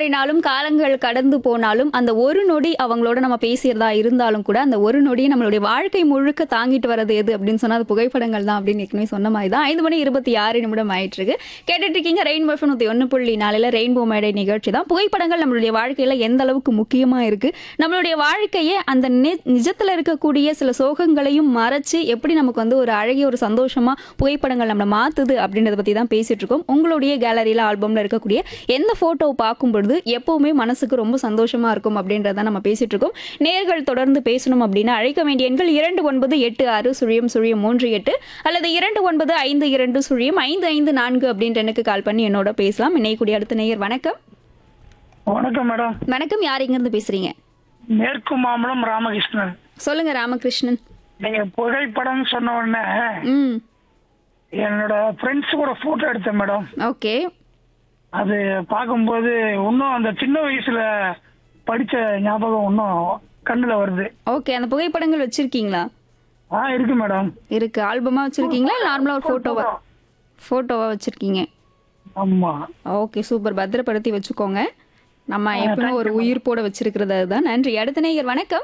மாறினாலும் காலங்கள் கடந்து போனாலும் அந்த ஒரு நொடி அவங்களோட நம்ம பேசியதா இருந்தாலும் கூட அந்த ஒரு நொடியை நம்மளுடைய வாழ்க்கை முழுக்க தாங்கிட்டு வரது எது அப்படின்னு சொன்னா அது புகைப்படங்கள் தான் அப்படின்னு ஏற்கனவே சொன்ன மாதிரி தான் ஐந்து மணி இருபத்தி ஆறு நிமிடம் ஆயிட்டு இருக்கு கேட்டுட்டு இருக்கீங்க ரெயின்போ எஃப்எம் நூத்தி ஒன்று புள்ளி நாளில் ரெயின்போ மேடை நிகழ்ச்சி தான் புகைப்படங்கள் நம்மளுடைய வாழ்க்கையில எந்த அளவுக்கு முக்கியமா இருக்கு நம்மளுடைய வாழ்க்கையை அந்த நி- நிஜத்துல இருக்கக்கூடிய சில சோகங்களையும் மறைச்சு எப்படி நமக்கு வந்து ஒரு அழகிய ஒரு சந்தோஷமா புகைப்படங்கள் நம்மளை மாத்துது அப்படின்றத பத்தி தான் பேசிட்டு இருக்கோம் உங்களுடைய கேலரியில ஆல்பம்ல இருக்கக்கூடிய எந்த போட்டோ பார்க்கும் பொழுது எப்பவுமே மனசுக்கு ரொம்ப சந்தோஷமா இருக்கும் அப்படின்றத நம்ம பேசிட்டு இருக்கோம் நேர்கள் தொடர்ந்து பேசணும் அப்படின்னா அழைக்க வேண்டிய எண்கள் இரண்டு ஒன்பது எட்டு ஆறு சுழியம் சுழியம் மூன்று எட்டு அல்லது இரண்டு ஒன்பது ஐந்து இரண்டு சுழியம் ஐந்து ஐந்து நான்கு அப்படின்ற எனக்கு கால் பண்ணி என்னோட பேசலாம் இணையக்கூடிய அடுத்த நேயர் வணக்கம் வணக்கம் மேடம் வணக்கம் யார் இருந்து பேசுறீங்க மேற்கு மாம்பலம் ராமகிருஷ்ணன் சொல்லுங்க ராமகிருஷ்ணன் நீங்க புகைப்படம் சொன்ன உடனே ம் என்னோட ஃப்ரெண்ட்ஸ் கூட போட்டோ எடுத்தேன் மேடம் ஓகே அது பார்க்கும்போது இன்னும் அந்த சின்ன வயசுல படிச்ச ஞாபகம் இன்னும் கண்ணுல வருது ஓகே அந்த புகைப்படங்கள் வச்சிருக்கீங்களா ஆ இருக்கு மேடம் இருக்கு ஆல்பமா வச்சிருக்கீங்களா நார்மலா ஒரு போட்டோவா போட்டோவா வச்சிருக்கீங்க ஆமா ஓகே சூப்பர் பத்திரப்படுத்தி வச்சுக்கோங்க நம்ம எப்பவுமே ஒரு உயிர் போட வச்சிருக்கிறது அதுதான் நன்றி அடுத்த நேயர் வணக்கம்